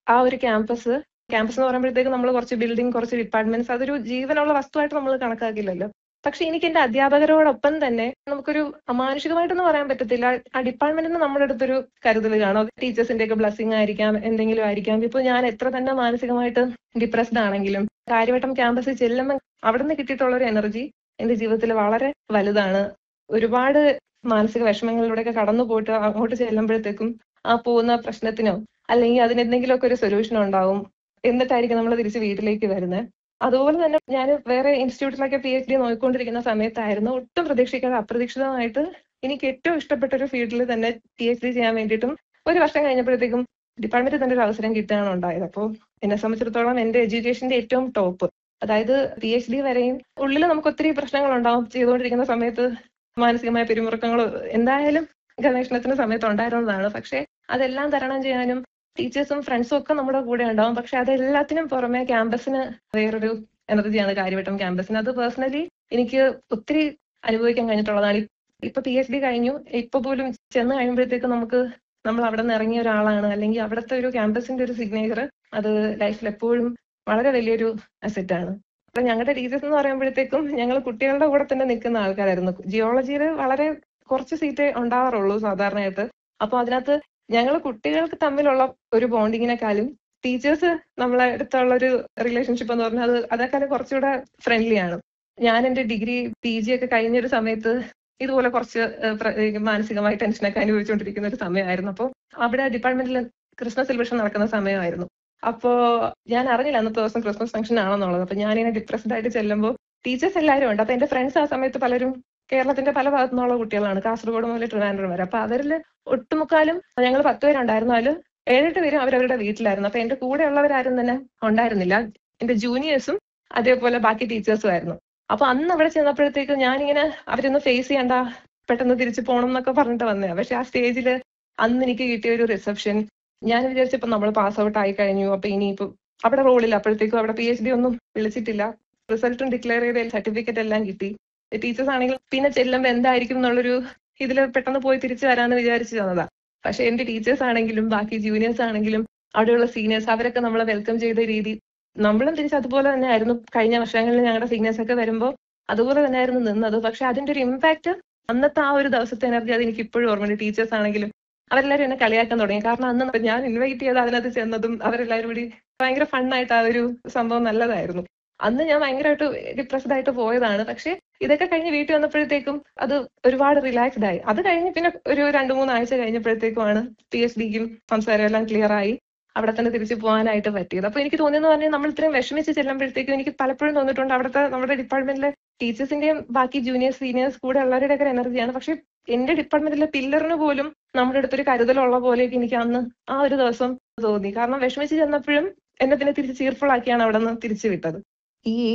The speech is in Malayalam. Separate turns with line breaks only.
ആ ഒരു ക്യാമ്പസ് ക്യാമ്പസ് എന്ന് പറയുമ്പോഴത്തേക്ക് നമ്മൾ കുറച്ച് ബിൽഡിംഗ് കുറച്ച് ഡിപ്പാർട്ട്മെന്റ്സ് അതൊരു ജീവനുള്ള വസ്തുവായിട്ട് നമ്മൾ കണക്കാക്കില്ലല്ലോ പക്ഷെ എനിക്ക് എന്റെ അധ്യാപകരോടൊപ്പം തന്നെ നമുക്കൊരു അമാനുഷികമായിട്ടൊന്നും പറയാൻ പറ്റത്തില്ല ആ ഡിപ്പാർട്ട്മെന്റിന് നമ്മുടെ അടുത്തൊരു കരുതൽ കാണും ടീച്ചേഴ്സിന്റെ ഒക്കെ ബ്ലസ്സിംഗ് ആയിരിക്കാം എന്തെങ്കിലും ആയിരിക്കാം ഇപ്പൊ ഞാൻ എത്ര തന്നെ മാനസികമായിട്ട് ഡിപ്രസ്ഡ് ആണെങ്കിലും കാര്യവട്ടം ക്യാമ്പസിൽ ചെല്ലുമ്പോൾ അവിടെ നിന്ന് കിട്ടിയിട്ടുള്ള ഒരു എനർജി എന്റെ ജീവിതത്തിൽ വളരെ വലുതാണ് ഒരുപാട് മാനസിക വിഷമങ്ങളിലൂടെയൊക്കെ കടന്നു പോയിട്ട് അങ്ങോട്ട് ചെല്ലുമ്പോഴത്തേക്കും ആ പോകുന്ന പ്രശ്നത്തിനോ അല്ലെങ്കിൽ അതിന് എന്തെങ്കിലുമൊക്കെ ഒരു സൊല്യൂഷൻ ഉണ്ടാവും എന്നിട്ടായിരിക്കും നമ്മൾ തിരിച്ച് വീട്ടിലേക്ക് വരുന്നത് അതുപോലെ തന്നെ ഞാൻ വേറെ ഇൻസ്റ്റിറ്റ്യൂട്ടിലൊക്കെ പി എച്ച് ഡി നോക്കിക്കൊണ്ടിരിക്കുന്ന സമയത്തായിരുന്നു ഒട്ടും പ്രതീക്ഷിക്കാതെ അപ്രതീക്ഷിതമായിട്ട് എനിക്ക് ഏറ്റവും ഇഷ്ടപ്പെട്ട ഒരു ഫീൽഡിൽ തന്നെ പി എച്ച് ഡി ചെയ്യാൻ വേണ്ടിയിട്ടും ഒരു വർഷം കഴിഞ്ഞപ്പോഴത്തേക്കും ഡിപ്പാർട്ട്മെന്റിൽ തന്നെ ഒരു അവസരം കിട്ടുകയാണ് ഉണ്ടായത് അപ്പോൾ എന്നെ സംബന്ധിച്ചിടത്തോളം എന്റെ എഡ്യൂക്കേഷന്റെ ഏറ്റവും ടോപ്പ് അതായത് പി എച്ച് ഡി വരെയും ഉള്ളിൽ നമുക്ക് ഒത്തിരി പ്രശ്നങ്ങൾ ഉണ്ടാവും ചെയ്തുകൊണ്ടിരിക്കുന്ന സമയത്ത് മാനസികമായ പിരിമുറുക്കങ്ങൾ എന്തായാലും ഗവേഷണത്തിന് സമയത്ത് ഉണ്ടായിരുന്നതാണ് പക്ഷെ അതെല്ലാം തരണം ചെയ്യാനും ടീച്ചേഴ്സും ഫ്രണ്ട്സും ഒക്കെ നമ്മുടെ കൂടെ ഉണ്ടാവും പക്ഷെ അതെല്ലാത്തിനും പുറമെ ക്യാമ്പസിന് വേറൊരു എനർജിയാണ് കാര്യവട്ടം ക്യാമ്പസിന് അത് പേഴ്സണലി എനിക്ക് ഒത്തിരി അനുഭവിക്കാൻ കഴിഞ്ഞിട്ടുള്ളതാണ് ഇപ്പൊ പി എച്ച് ഡി കഴിഞ്ഞു ഇപ്പൊ പോലും ചെന്ന് കഴിയുമ്പോഴത്തേക്ക് നമുക്ക് നമ്മൾ അവിടെ നിന്ന് ഇറങ്ങിയ ഒരാളാണ് അല്ലെങ്കിൽ അവിടുത്തെ ഒരു ക്യാമ്പസിന്റെ ഒരു സിഗ്നേച്ചർ അത് ലൈഫിൽ എപ്പോഴും വളരെ വലിയൊരു അസറ്റ് ആണ് അപ്പൊ ഞങ്ങളുടെ ടീച്ചേഴ്സ് എന്ന് പറയുമ്പോഴത്തേക്കും ഞങ്ങൾ കുട്ടികളുടെ കൂടെ തന്നെ നിൽക്കുന്ന ആൾക്കാരായിരുന്നു ജിയോളജിയിൽ വളരെ കുറച്ച് സീറ്റേ ഉണ്ടാവാറുള്ളൂ സാധാരണയായിട്ട് അപ്പൊ അതിനകത്ത് ഞങ്ങൾ കുട്ടികൾക്ക് തമ്മിലുള്ള ഒരു ബോണ്ടിങ്ങിനെക്കാളും ടീച്ചേഴ്സ് നമ്മളെ അടുത്തുള്ള ഒരു റിലേഷൻഷിപ്പ് എന്ന് പറഞ്ഞാൽ അത് അതേക്കാളും കുറച്ചുകൂടെ ഫ്രണ്ട്ലി ആണ് ഞാൻ എന്റെ ഡിഗ്രി പി ജി ഒക്കെ കഴിഞ്ഞൊരു സമയത്ത് ഇതുപോലെ കുറച്ച് മാനസികമായി ടെൻഷനൊക്കെ അനുഭവിച്ചുകൊണ്ടിരിക്കുന്ന ഒരു സമയമായിരുന്നു അപ്പോൾ അവിടെ ഡിപ്പാർട്ട്മെന്റിൽ ക്രിസ്മസ് സെലിബ്രേഷൻ നടക്കുന്ന സമയമായിരുന്നു അപ്പോ ഞാൻ അറിഞ്ഞില്ല അന്നത്തെ ദിവസം ക്രിസ്മസ് ഫംഗ്ഷൻ ആണെന്നുള്ളത് അപ്പൊ ഞാനിങ്ങനെ ഡിപ്രസ്ഡ് ആയിട്ട് ചെല്ലുമ്പോൾ ടീച്ചേഴ്സ് എല്ലാവരും ഉണ്ട് അപ്പൊ എന്റെ ഫ്രണ്ട്സ് ആ സമയത്ത് പലരും കേരളത്തിന്റെ പല ഭാഗത്തു നിന്നുള്ള കുട്ടികളാണ് കാസർഗോഡ് മുതൽ ട്രിവാൻഡ്രം വരെ അപ്പൊ അവരിൽ ഒട്ടുമുക്കാലും ഞങ്ങൾ പത്ത് പേരുണ്ടായിരുന്നു അതിൽ ഏഴെട്ട് പേരും അവരവരുടെ വീട്ടിലായിരുന്നു അപ്പൊ എന്റെ കൂടെ ഉള്ളവരാരും തന്നെ ഉണ്ടായിരുന്നില്ല എന്റെ ജൂനിയേഴ്സും അതേപോലെ ബാക്കി ടീച്ചേഴ്സും ആയിരുന്നു അപ്പൊ അന്ന് അവിടെ ചെന്നപ്പോഴത്തേക്ക് ഞാനിങ്ങനെ അവരൊന്ന് ഫേസ് ചെയ്യണ്ട പെട്ടെന്ന് തിരിച്ചു പോകണം എന്നൊക്കെ പറഞ്ഞിട്ട് വന്നതാ പക്ഷെ ആ സ്റ്റേജിൽ അന്ന് എനിക്ക് കിട്ടിയ ഒരു റിസപ്ഷൻ ഞാൻ വിചാരിച്ചപ്പോ നമ്മൾ പാസ് ഔട്ട് ആയി കഴിഞ്ഞു അപ്പൊ ഇനിയിപ്പോ അവിടെ റോളില്ല അപ്പോഴത്തേക്കും അവിടെ പി എച്ച് ഡി ഒന്നും വിളിച്ചിട്ടില്ല റിസൾട്ടും ഡിക്ലെയർ ചെയ്ത സർട്ടിഫിക്കറ്റ് എല്ലാം കിട്ടി ടീച്ചേഴ്സ് ആണെങ്കിൽ പിന്നെ ചെല്ലുമ്പോൾ എന്തായിരിക്കും എന്നുള്ളൊരു ഇതിൽ പെട്ടെന്ന് പോയി തിരിച്ചു വരാന്ന് വിചാരിച്ചു തന്നതാ പക്ഷെ എന്റെ ടീച്ചേഴ്സ് ആണെങ്കിലും ബാക്കി ജൂനിയേഴ്സ് ആണെങ്കിലും അവിടെയുള്ള സീനിയേഴ്സ് അവരൊക്കെ നമ്മളെ വെൽക്കം ചെയ്ത രീതി നമ്മളും തിരിച്ച് അതുപോലെ തന്നെ ആയിരുന്നു കഴിഞ്ഞ വർഷങ്ങളിൽ ഞങ്ങളുടെ സീനിയേഴ്സ് ഒക്കെ വരുമ്പോൾ അതുപോലെ തന്നെയായിരുന്നു നിന്നത് പക്ഷെ അതിന്റെ ഒരു ഇമ്പാക്ട് അന്നത്തെ ആ ഒരു ദിവസത്തെ എനർജി അത് എനിക്ക് ഇപ്പോഴും ഓർമ്മയുണ്ട് ടീച്ചേഴ്സ് ആണെങ്കിലും അവരെല്ലാവരും എന്നെ കളിയാക്കാൻ തുടങ്ങി കാരണം അന്ന് ഞാൻ ഇൻവൈറ്റ് ചെയ്ത് അതിനകത്ത് ചെന്നതും അവരെല്ലാവരും കൂടി ഭയങ്കര ഫണ്ണായിട്ട് ആ ഒരു സംഭവം നല്ലതായിരുന്നു അന്ന് ഞാൻ ഭയങ്കരമായിട്ട് ഡിപ്രസ്ഡ് ആയിട്ട് പോയതാണ് പക്ഷെ ഇതൊക്കെ കഴിഞ്ഞ് വീട്ടിൽ വന്നപ്പോഴത്തേക്കും അത് ഒരുപാട് റിലാക്സ്ഡ് ആയി അത് കഴിഞ്ഞ് പിന്നെ ഒരു രണ്ടു മൂന്ന് ആഴ്ച കഴിഞ്ഞപ്പോഴത്തേക്കുമാണ് പി എച്ച് ഡിക്കും സംസാരം എല്ലാം ക്ലിയർ ആയി അവിടെ തന്നെ തിരിച്ചു പോകാനായിട്ട് പറ്റിയത് അപ്പൊ എനിക്ക് തോന്നിയെന്ന് പറഞ്ഞാൽ നമ്മൾ ഇത്രയും വിഷമിച്ച് ചെല്ലുമ്പോഴത്തേക്കും എനിക്ക് പലപ്പോഴും തോന്നിയിട്ടുണ്ട് അവിടുത്തെ നമ്മുടെ ഡിപ്പാർട്ട്മെന്റിലെ ടീച്ചേഴ്സിന്റെയും ബാക്കി ജൂനിയേഴ്സ് സീനിയേഴ്സ് കൂടെ ഉള്ളവരുടെ ഒക്കെ എനർജിയാണ് പക്ഷെ എന്റെ ഡിപ്പാർട്ട്മെന്റിലെ പില്ലറിന് പോലും നമ്മുടെ അടുത്തൊരു കരുതലുള്ള പോലെ എനിക്ക് അന്ന് ആ ഒരു ദിവസം തോന്നി കാരണം വിഷമിച്ച് ചെന്നപ്പോഴും എന്നെ പിന്നെ തിരിച്ച് ചീർഫുൾ ആക്കിയാണ് അവിടെ നിന്ന് തിരിച്ചു വിട്ടത്
ഈ